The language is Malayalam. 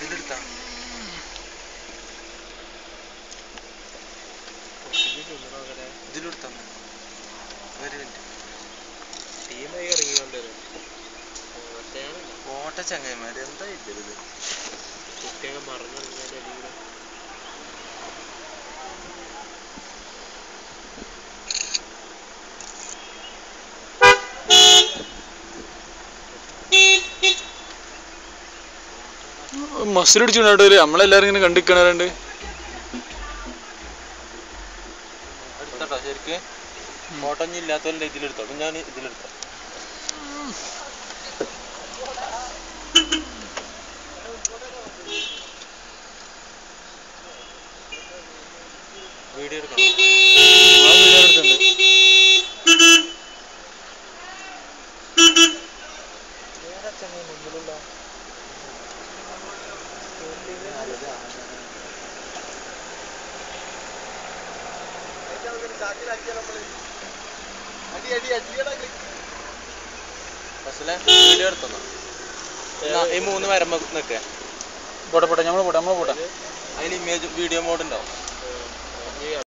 ഇതിലെടുത്താ ഇതിലെടുത്താ ഒരു മിനിറ്റ് ടീമായി ഇറങ്ങിക്കൊണ്ടുവരും ഓട്ട ചങ്ങായിമാര് എന്താ ഇല്ല ഇത് കുട്ടിയൊക്കെ മറന്നിറങ്ങിയാൽ അടിയിൽ മസിൽ അടിച്ചു നമ്മളെല്ലാരും ഇങ്ങനെ കണ്ടിക്കണറുണ്ട് എടുത്തോട്ടോ ശരിക്ക് ഓട്ടം ഒന്നും ഇല്ലാത്തവരുടെ ഇതിലെടുത്തോ അപ്പൊ ഞാൻ ഇതിലെടുത്തോ വീഡിയോ എടുക്കണം ബസ്സിലെ വീഡിയോ എടുത്തോ ഈ മൂന്ന് വരമ്പ നിൽക്കേ പോട്ടെ പോട്ടെ നമ്മള് പോട്ടെ നമ്മള് പോട്ടെ അതിൽ ഇമേജ് വീഡിയോ മോഡ് ഉണ്ടാവും